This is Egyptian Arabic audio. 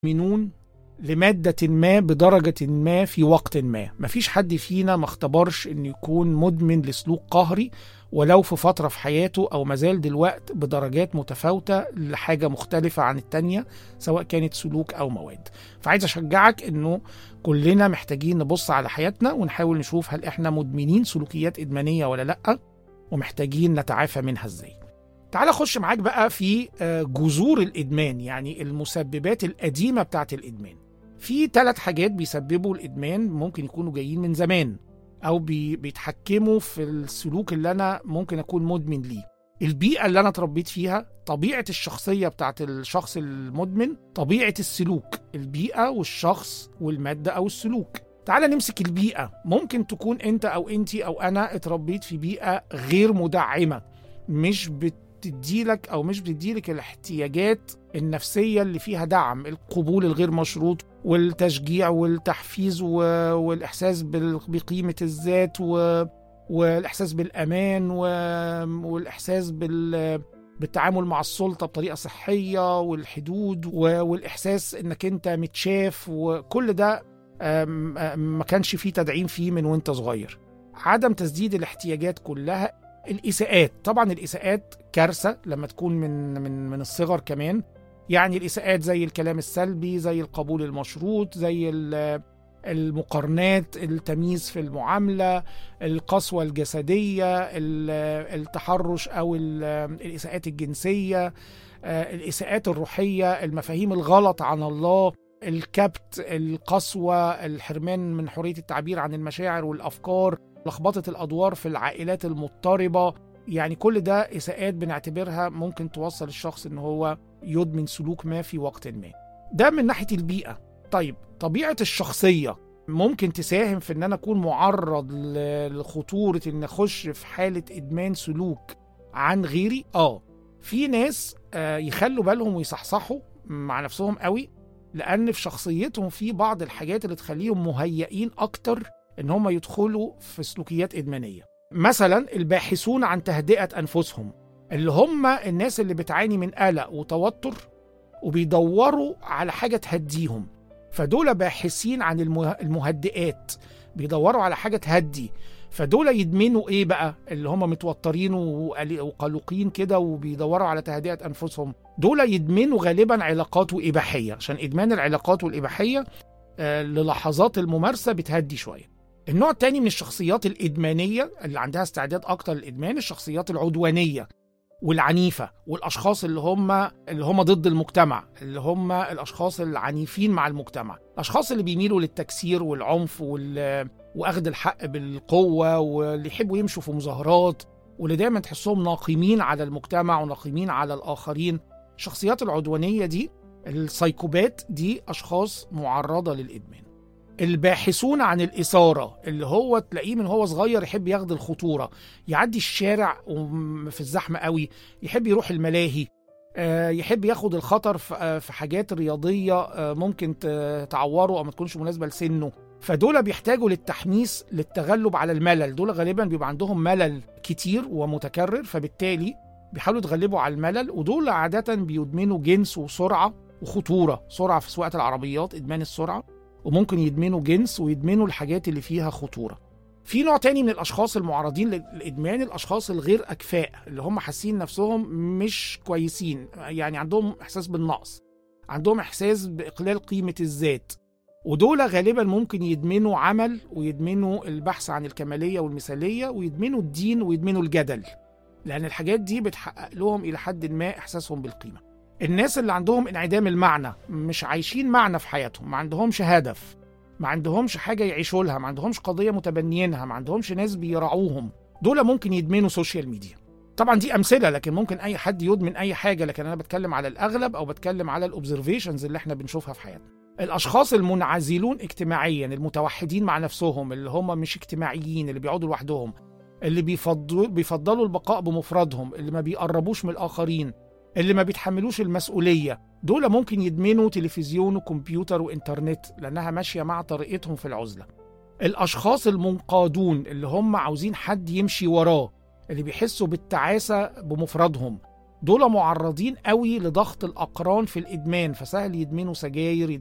مدمنون لمادة ما بدرجة ما في وقت ما مفيش حد فينا ما اختبرش انه يكون مدمن لسلوك قهري ولو في فترة في حياته أو مازال دلوقت بدرجات متفاوتة لحاجة مختلفة عن التانية سواء كانت سلوك أو مواد فعايز أشجعك أنه كلنا محتاجين نبص على حياتنا ونحاول نشوف هل إحنا مدمنين سلوكيات إدمانية ولا لأ ومحتاجين نتعافى منها إزاي تعال أخش معاك بقى في جذور الإدمان يعني المسببات القديمة بتاعت الإدمان في ثلاث حاجات بيسببوا الإدمان ممكن يكونوا جايين من زمان او بي بيتحكموا في السلوك اللي انا ممكن اكون مدمن ليه البيئه اللي انا اتربيت فيها طبيعه الشخصيه بتاعت الشخص المدمن طبيعه السلوك البيئه والشخص والماده او السلوك تعال نمسك البيئه ممكن تكون انت او انتي او انا اتربيت في بيئه غير مدعمه مش بتديلك او مش بتديلك الاحتياجات النفسيه اللي فيها دعم القبول الغير مشروط والتشجيع والتحفيز والاحساس بقيمه الذات والاحساس بالامان والاحساس بال بالتعامل مع السلطه بطريقه صحيه والحدود والاحساس انك انت متشاف وكل ده ما كانش فيه تدعيم فيه من وانت صغير عدم تسديد الاحتياجات كلها الاساءات طبعا الاساءات كارثه لما تكون من من من الصغر كمان يعني الإساءات زي الكلام السلبي زي القبول المشروط زي المقارنات التمييز في المعاملة القسوة الجسدية التحرش أو الإساءات الجنسية الإساءات الروحية المفاهيم الغلط عن الله الكبت القسوة الحرمان من حرية التعبير عن المشاعر والأفكار لخبطة الأدوار في العائلات المضطربة يعني كل ده إساءات بنعتبرها ممكن توصل الشخص إن هو يدمن سلوك ما في وقت ما ده من ناحية البيئة طيب طبيعة الشخصية ممكن تساهم في ان انا اكون معرض لخطورة ان اخش في حالة ادمان سلوك عن غيري اه في ناس آه يخلوا بالهم ويصحصحوا مع نفسهم قوي لان في شخصيتهم في بعض الحاجات اللي تخليهم مهيئين اكتر ان هم يدخلوا في سلوكيات ادمانيه مثلا الباحثون عن تهدئه انفسهم اللي هم الناس اللي بتعاني من قلق وتوتر وبيدوروا على حاجه تهديهم فدول باحثين عن المهدئات بيدوروا على حاجه تهدي فدول يدمنوا ايه بقى اللي هم متوترين وقلقين كده وبيدوروا على تهدئه انفسهم دول يدمنوا غالبا علاقات واباحيه عشان ادمان العلاقات والاباحيه آه للحظات الممارسه بتهدي شويه النوع الثاني من الشخصيات الادمانيه اللي عندها استعداد اكتر للادمان الشخصيات العدوانيه والعنيفه والاشخاص اللي هم اللي هم ضد المجتمع اللي هم الاشخاص العنيفين مع المجتمع الاشخاص اللي بيميلوا للتكسير والعنف وال... واخذ الحق بالقوه واللي يحبوا يمشوا في مظاهرات واللي دايما تحسهم ناقمين على المجتمع وناقمين على الاخرين الشخصيات العدوانيه دي السايكوبات دي اشخاص معرضه للادمان الباحثون عن الإثارة اللي هو تلاقيه من هو صغير يحب ياخد الخطورة يعدي الشارع في الزحمة قوي يحب يروح الملاهي يحب ياخد الخطر في حاجات رياضية ممكن تعوره أو ما تكونش مناسبة لسنه فدول بيحتاجوا للتحميس للتغلب على الملل دول غالبا بيبقى عندهم ملل كتير ومتكرر فبالتالي بيحاولوا يتغلبوا على الملل ودول عادة بيدمنوا جنس وسرعة وخطورة سرعة في سواقة العربيات إدمان السرعة وممكن يدمنوا جنس ويدمنوا الحاجات اللي فيها خطوره. في نوع تاني من الاشخاص المعرضين للادمان الاشخاص الغير اكفاء اللي هم حاسين نفسهم مش كويسين يعني عندهم احساس بالنقص عندهم احساس باقلال قيمه الذات ودول غالبا ممكن يدمنوا عمل ويدمنوا البحث عن الكماليه والمثاليه ويدمنوا الدين ويدمنوا الجدل لان الحاجات دي بتحقق لهم الى حد ما احساسهم بالقيمه الناس اللي عندهم انعدام المعنى مش عايشين معنى في حياتهم ما عندهمش هدف ما عندهمش حاجة يعيشوا لها ما عندهمش قضية متبنيينها ما عندهمش ناس بيراعوهم دول ممكن يدمنوا سوشيال ميديا طبعا دي امثله لكن ممكن اي حد يدمن اي حاجه لكن انا بتكلم على الاغلب او بتكلم على الاوبزرفيشنز اللي احنا بنشوفها في حياتنا الاشخاص المنعزلون اجتماعيا المتوحدين مع نفسهم اللي هم مش اجتماعيين اللي بيقعدوا لوحدهم اللي بيفضلوا بيفضلوا البقاء بمفردهم اللي ما بيقربوش من الاخرين اللي ما بيتحملوش المسؤولية دول ممكن يدمنوا تلفزيون وكمبيوتر وإنترنت لأنها ماشية مع طريقتهم في العزلة الأشخاص المنقادون اللي هم عاوزين حد يمشي وراه اللي بيحسوا بالتعاسة بمفردهم دول معرضين قوي لضغط الاقران في الادمان فسهل يدمنوا سجاير